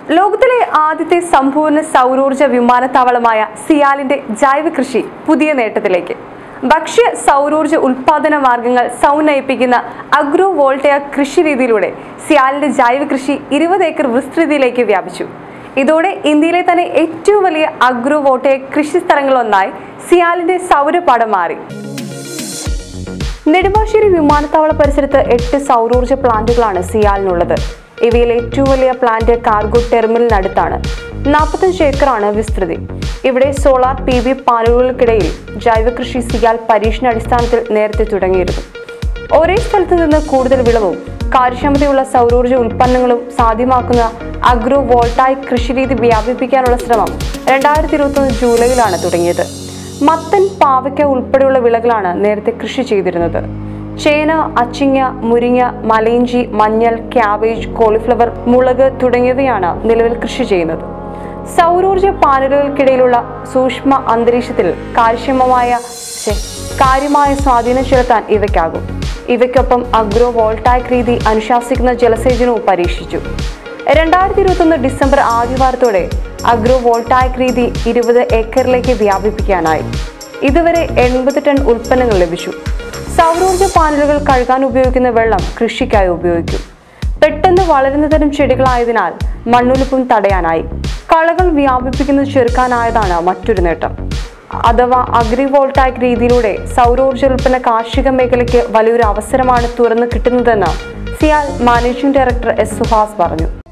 ലോകത്തിലെ ആദ്യത്തെ സമ്പൂർണ്ണ സൗരോർജ്ജ വിമാനത്താവളമായ സിയാലിന്റെ ജൈവ കൃഷി പുതിയ നേട്ടത്തിലേക്ക് ഭക്ഷ്യ സൗരോർജ്ജ ഉൽപാദന മാർഗങ്ങൾ സൗനയിപ്പിക്കുന്ന അഗ്രോ വോൾട്ടയ കൃഷി രീതിയിലൂടെ സിയാലിന്റെ ജൈവ കൃഷി ഇരുപത് ഏക്കർ വിസ്തൃതിയിലേക്ക് വ്യാപിച്ചു ഇതോടെ ഇന്ത്യയിലെ തന്നെ ഏറ്റവും വലിയ അഗ്രോ വോൾട്ടയ കൃഷി സ്ഥലങ്ങളൊന്നായി സിയാലിന്റെ സൗരപാഠം മാറി നെടുമ്പാശ്ശേരി വിമാനത്താവള പരിസരത്ത് എട്ട് സൗരോർജ്ജ പ്ലാന്റുകളാണ് സിയാലിനുള്ളത് ഇവയിൽ ഏറ്റവും വലിയ പ്ലാന്റ് കാർഗോ ടെർമിനലിനടുത്താണ് നാൽപ്പത്തഞ്ച് ഏക്കറാണ് വിസ്തൃതി ഇവിടെ സോളാർ പി വി പാനലുകൾക്കിടയിൽ ജൈവകൃഷി സിയാൽ പരീക്ഷണാടിസ്ഥാനത്തിൽ നേരത്തെ തുടങ്ങിയിരുന്നു ഒരേ സ്ഥലത്ത് നിന്ന് കൂടുതൽ വിളവും കാര്യക്ഷമതയുള്ള സൗരോർജ്ജ ഉൽപ്പന്നങ്ങളും സാധ്യമാക്കുന്ന അഗ്രോ വോൾട്ടായിക് കൃഷിരീതി വ്യാപിപ്പിക്കാനുള്ള ശ്രമം രണ്ടായിരത്തി ഇരുപത്തൊന്ന് ജൂലൈയിലാണ് തുടങ്ങിയത് മത്തൻ പാവയ്ക്ക ഉൾപ്പെടെയുള്ള വിളകളാണ് നേരത്തെ കൃഷി ചെയ്തിരുന്നത് ചേന അച്ചിങ്ങ മുരിങ്ങ മലയിഞ്ചി മഞ്ഞൾ ക്യാബേജ് കോളിഫ്ലവർ മുളക് തുടങ്ങിയവയാണ് നിലവിൽ കൃഷി ചെയ്യുന്നത് സൗരോർജ്ജ പാനലുകൾക്കിടയിലുള്ള സൂക്ഷ്മ അന്തരീക്ഷത്തിൽ കാര്യക്ഷമമായ ശ്ശെ, കാര്യമായ സ്വാധീനം ചെലുത്താൻ ഇവയ്ക്കാകും ഇവയ്ക്കൊപ്പം അഗ്രോ വോൾട്ടായിക് രീതി അനുശാസിക്കുന്ന ജലസേചനവും പരീക്ഷിച്ചു രണ്ടായിരത്തി ഇരുപത്തൊന്ന് ഡിസംബർ ആദ്യവാരത്തോടെ അഗ്രോ വോൾട്ടായിക് രീതി ഇരുപത് ഏക്കറിലേക്ക് വ്യാപിപ്പിക്കാനായി ഇതുവരെ എൺപത് ടൺ ഉൽപ്പന്നങ്ങൾ ലഭിച്ചു സൗരോർജ്ജ പാനലുകൾ കഴുകാൻ ഉപയോഗിക്കുന്ന വെള്ളം കൃഷിക്കായി ഉപയോഗിക്കും പെട്ടെന്ന് വളരുന്ന തരം ചെടികളായതിനാൽ മണ്ണൊലിപ്പും തടയാനായി കളകൾ വ്യാപിപ്പിക്കുന്നത് ചെറുക്കാനായതാണ് മറ്റൊരു നേട്ടം അഥവാ അഗ്രിവോൾട്ടായിക് രീതിയിലൂടെ സൗരോർജ്ജോൽപ്പന്ന കാർഷിക മേഖലയ്ക്ക് വലിയൊരു അവസരമാണ് തുറന്നു കിട്ടുന്നതെന്ന് CIAL managing director S Suhas പറഞ്ഞു